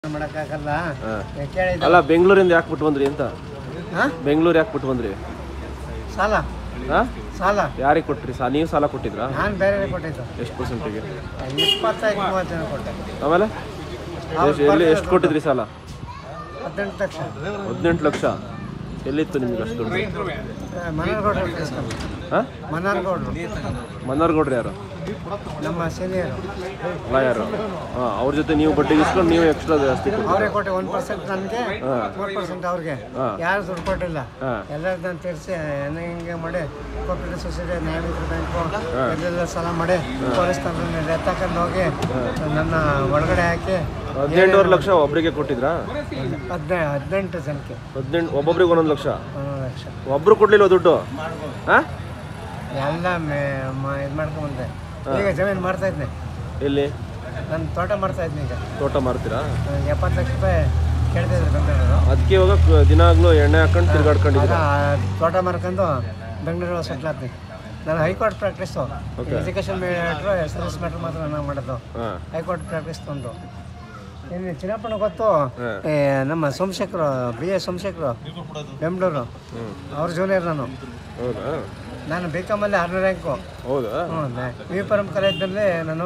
ಮಾಡೋಕ್ಕಾಗಲ್ಲ ಹಾ. ಕೇಳಿದ ಅಲ್ಲ ಬೆಂಗಳೂರಿಂದ ಯಾಕೆ ಬಿಟ್ಟು ಬಂದ್ರಿ ಅಂತ ಹಾಂ ಬೆಂಗಳೂರು ಯಾಕೆ ಬಿಟ್ಟು ಬಂದ್ರಿ ಸಾಲ ಹಾಂ ಸಾಲ ಯಾರಿಗೆ ಕೊಟ್ರಿ ಸಾ ನೀವು ಸಾಲ ಕೊಟ್ಟಿದ್ರಾ ನಾನು ಬೇರೆ ಕೊಟ್ಟಿದ್ದು ಎಷ್ಟು ಪರ್ಸೆಂಟಿಗೆ ಇಪ್ಪತ್ತೈದು ಮೂವತ್ತು ಜನ ಕೊಟ್ಟೆ ಆಮೇಲೆ ಎಷ್ಟ್- ಎಲ್ಲಿ ಎಷ್ಟು ಕೊಟ್ಟಿದ್ರಿ ಸಾಲ ಹದಿನೆಂಟು ಲಕ್ಷ ಹದಿನೆಂಟು ಲಕ್ಷ ಎಲ್ಲಿತ್ತು ನಿಮ್ಗೆ ಅಷ್ಟು ದುಡ್ಡು ಮನೋರ್ಗೌಡ್ರು ಕಳಿಸ್ಕೊಂಡು ಹಾಂ ಮನೋರ್ಗೌಡ್ರು ಮನ್ನಾರ್ಗೌಡ್ರು ಯಾರು ನಮ್ಮ ಸೀನಿಯರು ಅಲ್ಲ ಯಾರು ಹಾಂ ಅವ್ರ ಜೊತೆ ನೀವು ಬಡ್ಡಿಗೆ ಇಸ್ಕೊಂಡು ನೀವು ಎಕ್ಸ್ಟ್ರಾ ಜಾಸ್ತಿ ಕೊಟ್ರಿ ಅವರೇ ಕೊಟ್ಟೆ ಒಂದು ಪರ್ಸೆಂಟ್ ನನಗೆ ಹಾ. ಮೂರು ಪರ್ಸೆಂಟ್ ಅವ್ರಿಗೆ ಹಾ. ಯಾರು ದುಡ್ಡು ಕೊಟ್ಟಿಲ್ಲ ಹಾ. ಎಲ್ಲರನ್ನ ತೀರಿಸಿ ಹೆಂಗೆ ಹಿಂಗೆ ಮಾಡಿ ಕೋಪರೇಟಿವ್ ಸೊಸೈಟಿ ನ್ಯಾಯಮಿತ್ರ ಬ್ಯಾಂಕು ಎಲ್ಲೆಲ್ಲ ಸಾಲ ಮಾಡಿ ಪೊಲೀಸ್ ತಂದ್ರೆ ಎತ್ತಕೊಂಡು ಹೋಗಿ ನನ್ನ ಒಳಗಡೆ ಹಾಕಿ ಹದಿನೆಂಟೂವರೆ ಲಕ್ಷ ಒಬ್ಬರಿಗೆ ಕೊಟ್ಟಿದ್ರಾ ಹದಿನೈ ಹದಿನೆಂಟು ಜನಕ್ಕೆ ಹದಿನೆಂಟು ಒಬ್ಬೊಬ್ರಿಗೆ ಒಂದೊಂದು ಲಕ್ಷ ಒಂದೊಂದು ಲಕ್ಷ ಒಬ್ರು ಕೊಡ್ಲಿಲ್ಲ ದುಡ್ಡು ಹಾಂ ಎಲ್ಲ ಮೇ ಇದು ಮಾಡ್ಕೊಂಬಂದೆ ಈಗ ಜಮೀನು ಮಾಡ್ತಾ ಇದ್ದೆ ಎಲ್ಲಿ ನಾನು ತೋಟ ಮಾಡ್ತಾ ಇದ್ನಿ ಈಗ ತೋಟ ಮಾರ್ತೀರಾ ನನಗೆ ಎಪ್ಪತ್ತು ಲಕ್ಷ ರೂಪಾಯಿ ಕೇಳ್ತಿದ್ರು ಬೆಂಗಳೂರು ಅದಕ್ಕೆ ಇವಾಗ ಕ- ದಿನಾಗ್ಲೂ ಎಣ್ಣೆ ಹಾಕೊಂಡು ಆಗ ತಿರ್ಗಾಡ್ಕೊಂಡಿದ್ದೀರಾ ತೋಟ ಮಾರ್ಕೊಂಡು ಬೆಂಗಳೂರು ಸೆಟ್ಲ್ ಆದ್ನಿ ನಾನು high court practice education matter service matter ಮಾತ್ರ ನಾನು ಮಾಡೋದು ಹಾಂ ಹೈಕೋರ್ಟ್ ಪ್ರಾಕ್ಟೀಸ್ ತಂದು ಇನ್ನು ಚಿನ್ನಪ್ಪನ ಗೊತ್ತು ಹಾ. ಏ, ನಮ್ಮ ಸೋಮಶೇಖರು ಬಿ ಎ ಸೋಮಶೇಖರು ಬೆಂಗಳೂರು ಹ್ಞೂ ಅವ್ರ ಜೂನಿಯರ್ ನಾನು ಹೌದಾ ನಾನು ಬಿ ಕಾಮಲ್ಲಿ ಆರನೇ ರ್ಯಾಂಕು ಹೌದಾ ಹ್ಞೂ ವಿ ಪರಂ ಕಾಲೇಜ್ನಲ್ಲಿ ನಾನು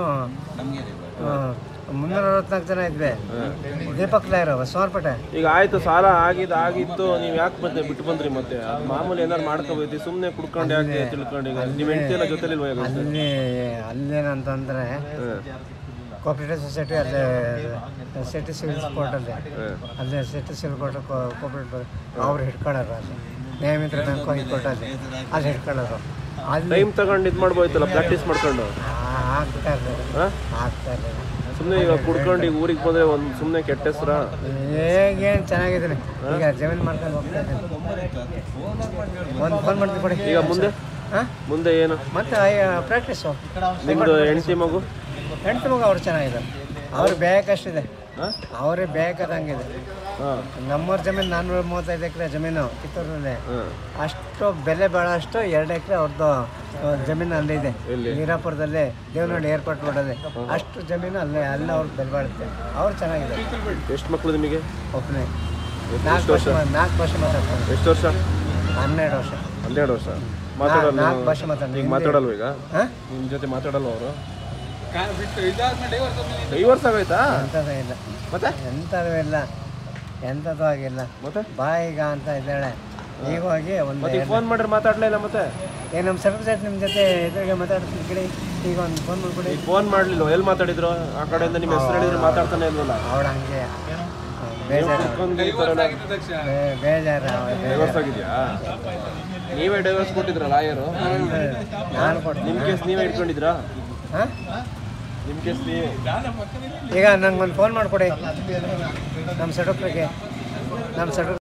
ಮುನ್ನೂರ ಅರವತ್ನಾಲ್ಕು ಜನ ಇದ್ವಿ ದೀಪಕ್ ಲಾಯರ್ ಬಸವನಪೇಟೆ ಈಗ ಆಯ್ತು ಸಾಲ ಆಗಿದ್ದು ಆಗಿತ್ತು ನೀವು ಯಾಕೆ ಮತ್ತೆ ಬಿಟ್ಟು ಬಂದ್ರಿ ಮತ್ತೆ ಅದು ಮಾಮೂಲಿ ಏನಾರು ಮಾಡ್ಕೋಬೇಕು ಸುಮ್ಮನೆ ಕುಡ್ಕೊಂಡು ಯಾಕೆ ತಿಳ್ಕೊಂಡು ಈಗ ನಿಮ್ಮ ಹೆಂಡತಿ ಎಲ್ಲ ಜೊತೆಲಿಲ್ವ ಈಗ ಅಲ್ಲಿ ಅಲ್ಲೇನಂತಂದರೆ ಕೋಪರೇಟಿವ್ ಸೊಸೈಟಿ ಅಲ್ಲೇ ಸಿಟಿ ಸಿವಿಲ್ ಕೋರ್ಟಲ್ಲಿ ಅಲ್ಲೇ ಸಿಟಿ ಸಿವಿಲ್ ಕೋರ್ಟ್ ಕೋಪರೇಟಿವ್ ಅವ್ರು ಹಿಡ್ಕೊಳ್ಳೋರು ಅಲ್ಲಿ ನ್ಯಾಯಮಿತ್ರ ಬ್ಯಾಂಕ್ ಹೈಕೋರ್ಟಲ್ಲಿ ಅಲ್ಲಿ ಹಿಡ್ಕೊಳ್ಳೋರು ಅಲ್ಲಿ ಟೈಮ್ ತಗೊಂಡು ಇದು ಮಾಡ್ಬೋಯ್ತಲ್ಲ ಪ್ರಾಕ್ಟೀಸ್ ಮಾಡ್ಕೊಂಡು ಆಗ್ತಾ ಇರಲಿಲ್ಲ ಹಾಂ ಆಗ್ತಾ ಇರಲಿಲ್ಲ ಸುಮ್ಮನೆ ಈಗ ಕುಡ್ಕೊಂಡು ಈಗ ಊರಿಗೆ ಬಂದರೆ ಒಂದು ಸುಮ್ಮನೆ ಕೆಟ್ಟ ಹೆಸ್ರ ಹೇಗೇನು ಚೆನ್ನಾಗಿದ್ದೀನಿ ಈಗ ಜಮೀನು ಮಾಡ್ಕೊಂಡು ಹೋಗ್ತಾ ಇದ್ದೀನಿ ಒಂದು ಫೋನ್ ಮಾಡ್ತೀನಿ ಕೊಡಿ ಈಗ ಮುಂದೆ ಹಾಂ ಮುಂದೆ ಏನು ಮತ್ತೆ ಪ್ರಾಕ್ಟೀಸು ನಿಮ್ಮದು ಹೆಂಡತಿ ಮಗು ಹೆಂಡ್ತಿ ಮಗ ಅವ್ರು ಚೆನ್ನಾಗಿದ್ದಾರೆ ಅವ್ರಿಗೆ ಬೇಕಷ್ಟಿದೆ ಹಾಂ ಅವ್ರಿಗೆ ಬೇಕಾದಂಗಿದೆ ಹಾಂ ನಮ್ಮೂರ ಜಮೀನು ನಾನ್ನೂರ ಮೂವತ್ತೈದು ಎಕರೆ ಜಮೀನು ಕಿತ್ತೂರಲ್ಲಿ ಹಾಂ ಅಷ್ಟು ಬೆಲೆ ಬಾಳೋಷ್ಟು ಎರಡು ಎಕರೆ ಅವ್ರದ್ದು ಜಮೀನು ಅಲ್ಲೇ ಇದೆ ಎಲ್ಲಿ? ವೀರಾಪುರದಲ್ಲಿ ದೇವನಹಳ್ಳಿ ಏರ್ಪೋರ್ಟ್ ರೋಡಲ್ಲಿ ಅಷ್ಟು ಜಮೀನು ಅಲ್ಲೇ ಅಲ್ಲೇ ಅವ್ರಿಗೆ ಬೆಲೆ ಬಾಳುತ್ತೆ ಅವ್ರು ಚೆನ್ನಾಗಿದೆ ಎಷ್ಟು ಮಕ್ಕಳು ನಿಮಗೆ ಒಬ್ಬನೇ ನಾಲ್ಕು ವರ್ಷ ನಾಲ್ಕು ಭಾಷೆ ಮಾತಾಡ್ತಾರೆ ಎಷ್ಟು ವರ್ಷ ಹನ್ನೆರಡು ವರ್ಷ ಹನ್ನೆರಡು ವರ್ಷ ಮಾತಾಡಲ್ಲ ನಾಲ್ಕು ಭಾಷೆ ಮಾತಾಡ್ತಾರೆ ಈಗ ಮಾತಾಡಲ್ವ ಈಗ ಹಾಂ ನಿಮ್ಮ ಜೊತೆ ಮಾತಾಡಲ್ವ ಅವರು ಡೈವರ್ಸ್ ಆಗೋಯ್ತಾ ಎಂಥದ್ದು ಇಲ್ಲ ಮತ್ತೆ ಎಂಥದ್ದು ಇಲ್ಲ ಎಂಥದ್ದು ಆಗಿಲ್ಲ ಮತ್ತೆ ಬಾಯಿಗ ಅಂತ ಇದ್ದಾಳೆ ಈಗ ಹೋಗಿ ಒಂದು ಮತ್ತೆ ಫೋನ್ ಮಾಡ್ರೆ ಮಾತಾಡ್ಲೇ ಇಲ್ಲ ಮತ್ತೆ ಈಗ ನಮ್ಮ ಸರ್ವಿಸ್ ನಿಮ್ಮ ಜೊತೆ ಇದ್ರಿಗೆ ಮಾತಾಡ್ತೀನಿ ಕಡೆ ಈಗ ಒಂದು ಫೋನ್ ಮಾಡ್ಕೊಡಿ ಈಗ ಫೋನ್ ಮಾಡ್ಲಿಲ್ಲ ಎಲ್ಲಿ ಮಾತಾಡಿದ್ರು ಆ ಕಡೆಯಿಂದ ನಿಮ್ಮ ಹೆಸರು ಹೇಳಿದ್ರೆ ಮಾತಾಡ್ತಾನೆ ಇಲ್ವಲ್ಲ ಅವಳ ಹಂಗೆ ಬೇಜಾರು ಕುತ್ಕೊಂಡು ಈ ಥರ ಎಲ್ಲ ಬೇ- ಬೇಜಾರು ಅವ್ಳು ಡೈವರ್ಸ್ ಆಗಿದ್ಯಾ ನೀವೇ ಡೈವರ್ಸ್ ಕೊಟ್ಟಿದ್ರ ಲಾಯರು ನಾನು ಕೊಡ್ತೀನಿ ನಿಮ್ಮ ಕೇಸ್ ನೀವೇ ಇಟ್ಕೊಂಡಿದ್ರಾ ಹಾಂ ನಿಮ್ಮ ಕೇಸ್ ನೀವೇ ಈಗ ನಂಗೆ ಒಂದು ಫೋನ್ ಮಾಡಿಕೊಡಿ ನಮ್ಮ ಸೆಡಕ್ರಿಗೆ ನಮ್ಮ ಸೆಡಕ್